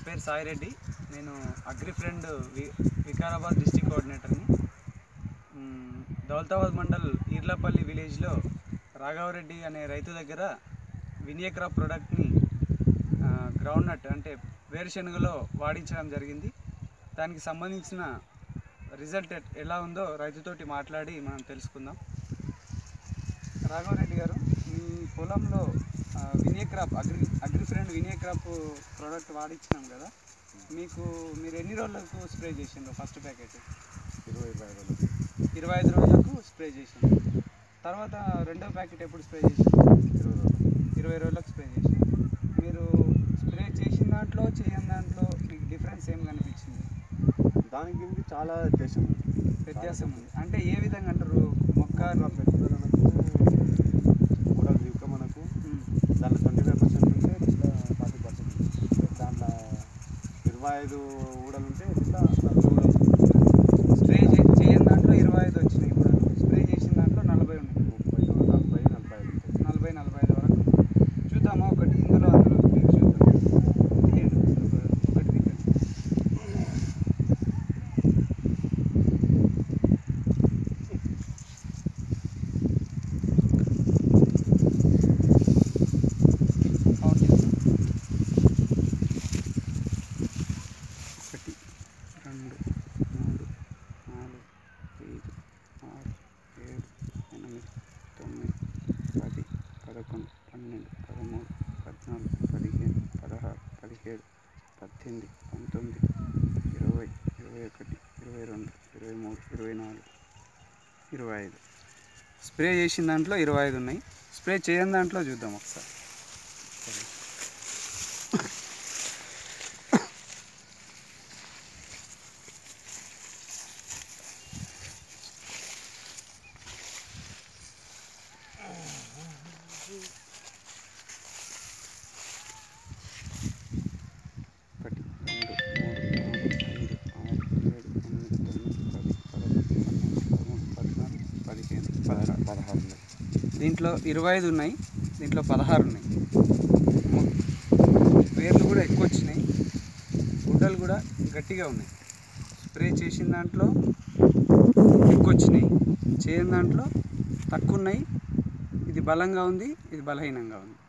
పేరు సాయిరెడ్డి నేను agri friend వి వికారాబాద్ డిస్టిక్ కోఆర్డినేటర్ని మ్, దౌలతాబాద్ మండల్ ఈర్లపల్లి విలేజ్లో రాఘవరెడ్డి అనే రైతు దగ్గర వినియక్రా ప్రోడక్ట్ని గ్రౌండ్ నట్ అంటే వేరుశనగలో వాడించడం జరిగింది దానికి సంబంధించిన రిజల్ట్ ఎట్- ఎలా ఉందో రైతుతోటి మాట్లాడి మనం తెలుసుకుందాం రాఘవరెడ్డి గారు మీ పొలంలో ఆ, వినియర్ క్రాప్ అగ్రి అగ్రి ఫ్రెండ్ వినియర్ క్రాప్ ప్రోడక్ట్ వాడిచ్చినాం కదా మీకు మీరు ఎన్ని రోజులకు స్ప్రే చేసిండ్రు ఫస్ట్ ప్యాకెట్ ఇరవై ఇరవై రోజులు ఇరవై ఐదు రోజులకు స్ప్రే చేసిండ్రు తర్వాత రెండో ప్యాకెట్ ఎప్పుడు స్ప్రే చేసిండ్రు ఇరవై రోజులు ఇరవై రోజులకు స్ప్రే చేసిండ్రు మీరు స్ప్రే చేసిన దాంట్లో చేయని దాంట్లో మీకు డిఫరెన్స్ ఏం కనిపించింది దానికి దీనికి చాలా వ్యత్యాసం ఉంది వ్యత్యాసం ఉంది అంటే ఏ విధంగా అంటారు మొక్క మొక్క పెట్టుదలకు కూడా దిగుక మనకు ఉమ్, దాంట్లో ట్వంటీ ఫైవ్ పర్సెంట్ ఉంటే ఇట్లా ఫార్టీ పర్సెంట్ దాంట్లో ఇరవై ఐదు ఊడలు ఉంటే ఇట్లా నలభై ఊడలు స్ప్రే చే- చేయని దాంట్లో ఇరవై ఐదు వచ్చినాయి ఇప్పుడు స్ప్రే చేసిన దాంట్లో నలభై ఉన్నాయి ముప్పై నలభై నలభై ఐదు ఉంటాయి నలభై నలభై ఐదు వరకు చూద్దామా ఒకటి ఇందులో అందులో మీకు చూద్దాం తీయండి అసలు ఒకటి తీయండి కౌంట్ చేద్దాం. ఒకటి రెండు మూడు నాలుగు ఐదు ఆరు ఏడు ఎనిమిది తొమ్మిది పది పదకొండు పన్నెండు పదమూడు పద్నాలుగు పదిహేను పదహారు పదిహేడు పద్దెనిమిది పంతొమ్మిది ఇరవై ఇరవై ఒకటి ఇరవై రెండు ఇరవై మూడు ఇరవై నాలుగు ఇరవై ఐదు స్ప్రే చేసిన దాంట్లో ఇరవై ఐదు ఉన్నాయి స్ప్రే చేయని దాంట్లో చూద్దాం ఒకసారి ఒకటి రెండు మూడు నాలుగు ఐదు ఆరు ఏడు ఎనిమిది తొమ్మిది పది పదకొండు పన్నెండు పదమూడు పద్నాలుగు పదిహేను పదహారు పదహారు ఉన్నాయి దీంట్లో ఇరవై ఐదు ఉన్నాయి దీంట్లో పదహారు ఉన్నాయి మొ- వేర్లు కూడా ఎక్కువ వచ్చినాయి గుడ్డలు కూడా గట్టిగా ఉన్నాయి స్ప్రే చేసిన దాంట్లో ఎక్కువ వచ్చినాయి చేయని దాంట్లో తక్కువ ఉన్నాయి ఇది బలంగా ఉంది ఇది బలహీనంగా ఉంది